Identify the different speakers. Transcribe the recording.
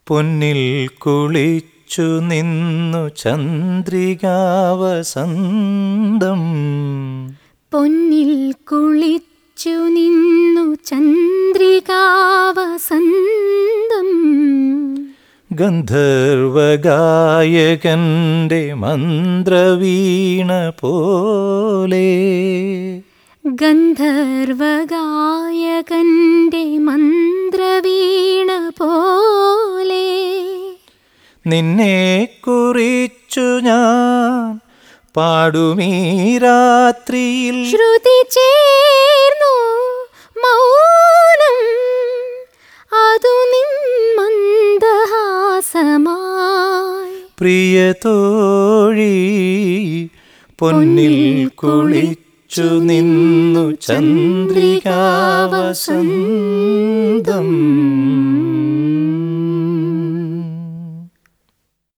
Speaker 1: പൊന്നിൽ കുളിച്ചു നിന്നു ചന്ദ്രികാവസന്തം
Speaker 2: പൊന്നിൽ കുളിച്ചു നിന്നു ചന്ദ്രികാവസന്തം
Speaker 1: ഗന്ധർവഗായകന്റെ മന്ത്രവീണ പോലെ
Speaker 2: ഗന്ധർവഗായകന്റെ മന്ത്രവീണ പോലെ
Speaker 1: നിന്നെ കുറിച്ചു ഞാൻ പാടുമീ രാത്രിയിൽ
Speaker 2: ശ്രുതി ചേർന്നു മൗനം അതു നിൻ മന്ദഹാസമായി
Speaker 1: പ്രിയ തോഴി പൊന്നിൽ കുളിച്ചു നിന്നു ചന്ദ്രികാവസന്തം